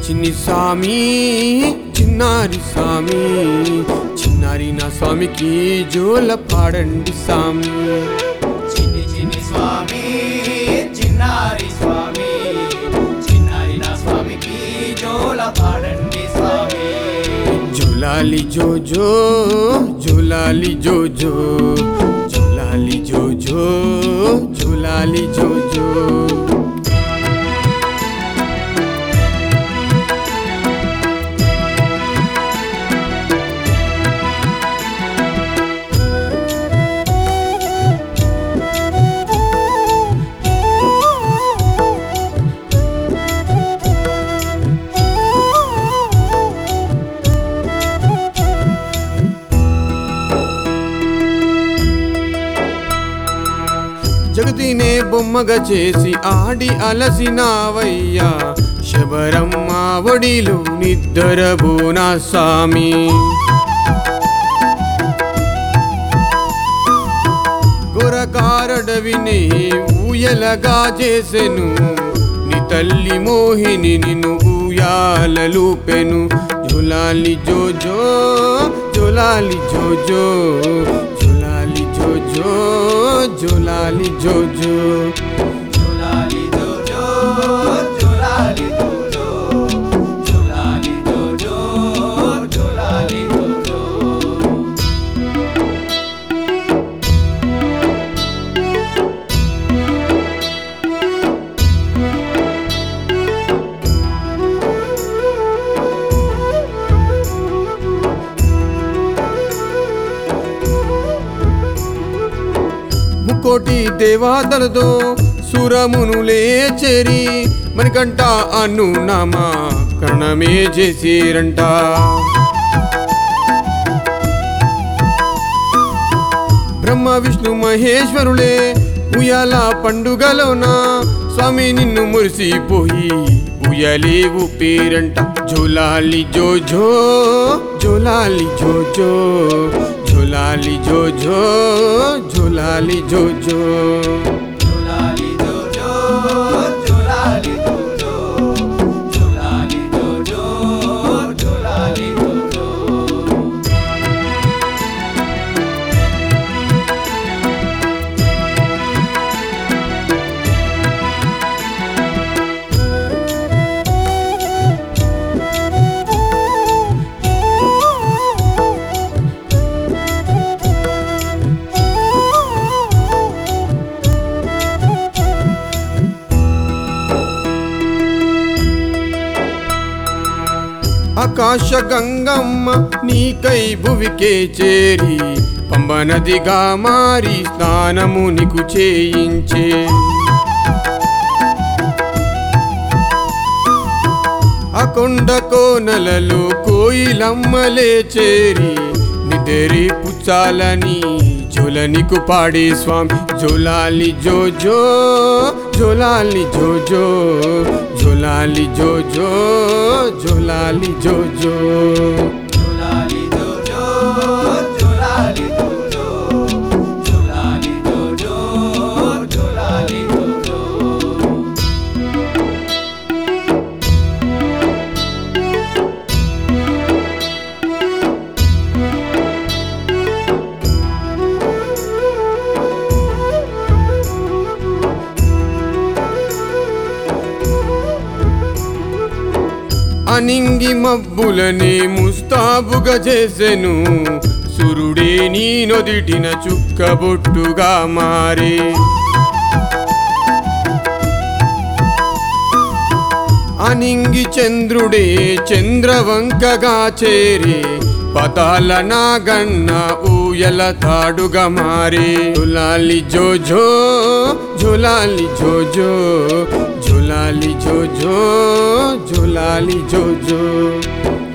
చిన్ని స్వామి చిన్నారి స్వామి చిన్నారి నా స్వామికి జోల పాడండి స్వామి చిన్ని చిన్ని స్వామి చిన్నారి స్వామి చిన్నారి నా స్వామికి జోల పాడండి స్వామి జోలాలి జోజో జోలాలి జోజో జోలాలి జోజో జోలాలి జోజో జగతినే బొమ్మగా చేసి ఆడి అలసినావయ్యా శబరమ్మ ఒడిలో నిద్రబోనా స్వామి గొరకారడవిని ఊయలగా చేసెను నీ తల్లి మోహిని నిన్ను ఊయాలలుపెను జులాలి జోజో జులాలి జోజో జులాలి జోజో జులాలి జోజో జోలాలి జోజో జోలాలి జోజో జోలాలి జోజో జోలాలి జోజో ముకోటి దేవాదలతో సురమును లేచేరి మనకంట అను నామా కరణమే చేసిరంట బ్రహ్మ విష్ణు మహేశ్వరులే ఉయ్యాల పండుగలోన స్వామి నిన్ను మురిసిపోయి ఉయ్యాలే ఊపిరంట జోలాలి జోజో జోలాలి జోజో జోలాలి జోజో జోలాలి జోజో జోలాలి జోజో జోలాలి జోజో జోలాలి జోజో జోలాలి జోజో ఆకాశ గంగమ్మ నీకై భువికే చేరి పంబ నదిగా మారి స్నానము నీకు చేయించే ఆ కొండ కోనలలో కోయిలమ్మలే చేరి నిదరి పుచ్చాలని జోలనికు పాడే స్వామి జోలాలి జోజో జోలాలి జోజో జోలాలి జోజో జోలాలి జోజో జోలాలి జోజో జోలాలి జోజో జోలాలి జోజో జోలాలి జోజో అనింగి మబ్బులనే ముస్తాబుగా చేసెను సురుడే నీ నొదిటిన చుక్కబొట్టుగా మారే అనింగి చంద్రుడే చంద్రవంకగా చేరి పతాల నాగన్న ఊయల తాడుగా మారే జులాలి జోజో జులాలి జోజో జులాలి జోజో జులాలి జోజో